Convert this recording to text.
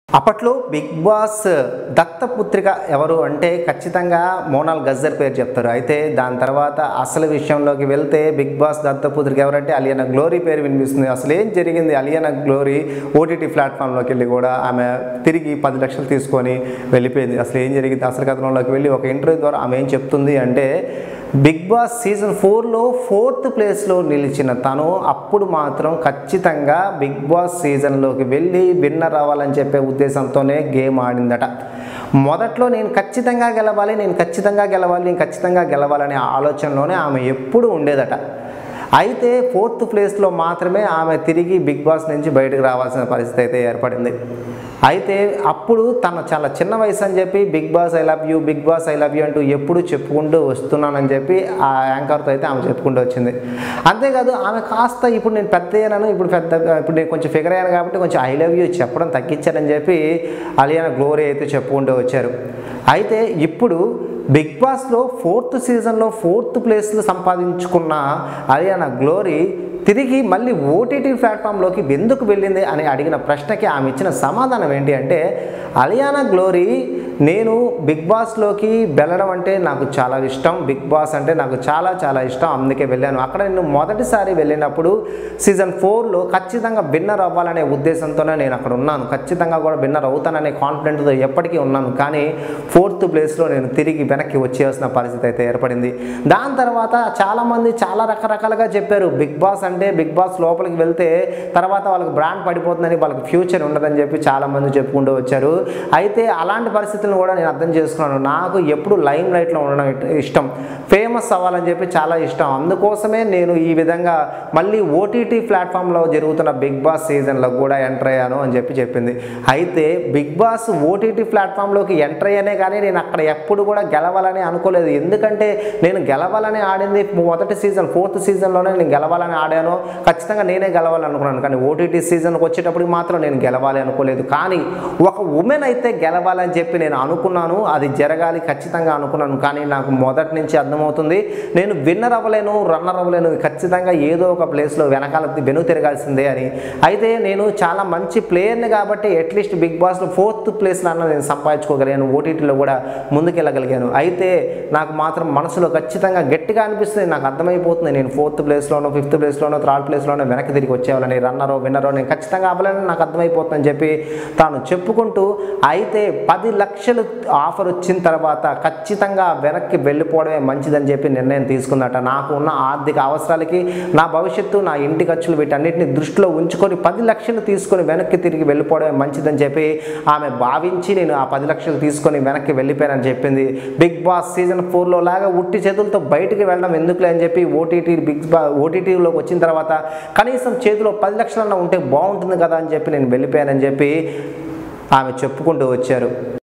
అప్పట్లో big boss దత్తపుత్రిక ఎవరు అంటే ఖచ్చితంగా మోనాల్ గజ్జర్ పేరు చెప్తారు అయితే దాని తర్వాత అసలు విషయంలోకి వెళ్తే బిగ్ బాస్ దత్తపుత్రిక ఎవరంటే అలియన గ్లోరీ పేరు వినిపిస్తుంది అసలు ఏం జరిగింది అలియన గ్లోరీ ఓటీటీ ప్లాట్ఫామ్లోకి వెళ్ళి కూడా ఆమె తిరిగి పది లక్షలు తీసుకొని వెళ్ళిపోయింది అసలు ఏం జరిగింది అసలు కథనంలోకి వెళ్ళి ఒక ఇంటర్వ్యూ ద్వారా ఆమె ఏం చెప్తుంది అంటే బిగ్ బాస్ సీజన్ ఫోర్లో ఫోర్త్ ప్లేస్లో నిలిచిన తను అప్పుడు మాత్రం ఖచ్చితంగా బిగ్ బాస్ సీజన్లోకి వెళ్ళి విన్నర్ అవ్వాలని చెప్పే ఉద్దేశంతోనే గేమ్ ఆడిందట మొదట్లో నేను ఖచ్చితంగా గెలవాలి నేను ఖచ్చితంగా గెలవాలి నేను ఖచ్చితంగా గెలవాలనే ఆలోచనలోనే ఆమె ఎప్పుడు ఉండేదట అయితే ఫోర్త్ ప్లేస్లో మాత్రమే ఆమె తిరిగి బిగ్ బాస్ నుంచి బయటకు రావాల్సిన పరిస్థితి అయితే ఏర్పడింది అయితే అప్పుడు తను చాలా చిన్న వయసు అని చెప్పి Bigg Boss I love you Bigg Boss I love you అంటూ ఎప్పుడు చెప్పుకుంటూ వస్తున్నానని చెప్పి ఆ యాంకర్తో అయితే ఆమె చెప్పుకుంటూ వచ్చింది అంతేకాదు ఆమె కాస్త ఇప్పుడు నేను పెద్ద అయ్యాను ఇప్పుడు పెద్ద ఇప్పుడు నేను కొంచెం ఫిగర్ అయ్యాను కాబట్టి కొంచెం ఐ లవ్ యూ చెప్పడం తగ్గించానని చెప్పి అలియానా గ్లోరీ అయితే చెప్పుకుంటూ వచ్చారు అయితే ఇప్పుడు బిగ్ బాస్లో ఫోర్త్ సీజన్లో ఫోర్త్ ప్లేస్లో సంపాదించుకున్న అలియానా గ్లోరీ తిరిగి మళ్ళీ ఓటీటీ ప్లాట్ఫామ్లోకి ఎందుకు వెళ్ళింది అని అడిగిన ప్రశ్నకి ఆమె ఇచ్చిన సమాధానం ఏంటి అంటే అలియానా గ్లోరీ నేను బిగ్ బాస్లోకి వెళ్ళడం అంటే నాకు చాలా ఇష్టం బిగ్ బాస్ అంటే నాకు చాలా చాలా ఇష్టం అందుకే వెళ్ళాను అక్కడ నేను మొదటిసారి వెళ్ళినప్పుడు సీజన్ ఫోర్లో ఖచ్చితంగా విన్నర్ అవ్వాలనే ఉద్దేశంతోనే నేను అక్కడ ఉన్నాను ఖచ్చితంగా కూడా విన్నర్ అవుతాననే కాన్ఫిడెంట్తో ఎప్పటికీ ఉన్నాను కానీ ఫోర్త్ ప్లేస్లో నేను తిరిగి వెనక్కి వచ్చేయాల్సిన పరిస్థితి అయితే ఏర్పడింది దాని తర్వాత చాలామంది చాలా రకరకాలుగా చెప్పారు బిగ్ బాస్ అంటే బిగ్ బాస్ లోపలికి వెళ్తే తర్వాత వాళ్ళకి బ్రాండ్ పడిపోతుందని వాళ్ళకి ఫ్యూచర్ ఉండదని చెప్పి చాలామంది చెప్పుకుంటూ వచ్చారు అయితే అలాంటి పరిస్థితులను కూడా నేను అర్థం చేసుకున్నాను నాకు ఎప్పుడు లైమ్ లైట్లో ఉండడం ఇష్టం ఫేమస్ అవ్వాలని చెప్పి చాలా ఇష్టం అందుకోసమే నేను ఈ విధంగా మళ్ళీ ఓటీటీ ప్లాట్ఫామ్లో జరుగుతున్న బిగ్ బాస్ సీజన్లో కూడా ఎంటర్ అయ్యాను అని చెప్పి చెప్పింది అయితే బిగ్ బాస్ ఓటీటీ ప్లాట్ఫామ్లోకి ఎంటర్ అయ్యానే కానీ నేను అక్కడ ఎప్పుడు కూడా గెలవాలని అనుకోలేదు ఎందుకంటే నేను గెలవాలని ఆడింది మొదటి సీజన్ ఫోర్త్ సీజన్లోనే నేను గెలవాలని ఆడాను ఖచ్చితంగా నేనే గెలవాలని అనుకున్నాను కానీ ఓటీటీ సీజన్కి వచ్చేటప్పటికి మాత్రం నేను గెలవాలి అనుకోలేదు కానీ ఒక ఉమెన్ అయితే గెలవాలని చెప్పి నేను అనుకున్నాను అది జరగాలి ఖచ్చితంగా అనుకున్నాను కానీ నాకు మొదటి నుంచి అర్థమవుతుంది నేను విన్నర్ అవ్వలేను రన్నర్ అవ్వలేను ఖచ్చితంగా ఏదో ఒక ప్లేస్లో వెనకాల వెను తిరగాల్సిందే అని అయితే నేను చాలా మంచి ప్లేయర్ని కాబట్టి అట్లీస్ట్ బిగ్ బాస్లో ఫోర్త్ ప్లేస్లో అన్న నేను సంపాదించుకోగలిగాను ఓటీటీలో కూడా ముందుకెళ్ళగలిగాను అయితే నాకు మాత్రం మనసులో ఖచ్చితంగా గట్టిగా అనిపిస్తుంది నాకు అర్థమైపోతుంది నేను ఫోర్త్ ప్లేస్లోనో ఫిఫ్త్ ప్లేస్లోనో థర్డ్ ప్లేస్లోనో వెనక్కి తిరిగి వచ్చేవాళ్ళని రన్నరో విన్నరో నేను ఖచ్చితంగా అవ్వాలని నాకు అర్థమైపోతుందని చెప్పి తాను చెప్పుకుంటూ అయితే పది లక్షలు ఆఫర్ వచ్చిన తర్వాత ఖచ్చితంగా వెనక్కి వెళ్ళిపోవడమే మంచిదని చెప్పి నిర్ణయం తీసుకుందట నాకు ఉన్న ఆర్థిక అవసరాలకి నా భవిష్యత్తు నా ఇంటి ఖర్చులు వీటన్నిటిని దృష్టిలో ఉంచుకొని పది లక్షలు తీసుకొని వెనక్కి తిరిగి వెళ్ళిపోవడమే మంచిదని చెప్పి ఆమె భావించి నేను ఆ పది లక్షలు తీసుకొని వెనక్కి వెళ్ళిపోయానని చెప్పింది బిగ్ బాస్ సీజన్ ఫోర్లో లాగా ఉట్టి చేతులతో బయటికి వెళ్ళడం ఎందుకులే అని చెప్పి ఓటీటీ బిగ్ బా ఓటీటీలోకి వచ్చిన తర్వాత కనీసం చేతిలో పది లక్షలన్నా ఉంటే బాగుంటుంది కదా అని చెప్పి నేను వెళ్ళిపోయానని చెప్పి ఆమె చెప్పుకుంటూ వచ్చారు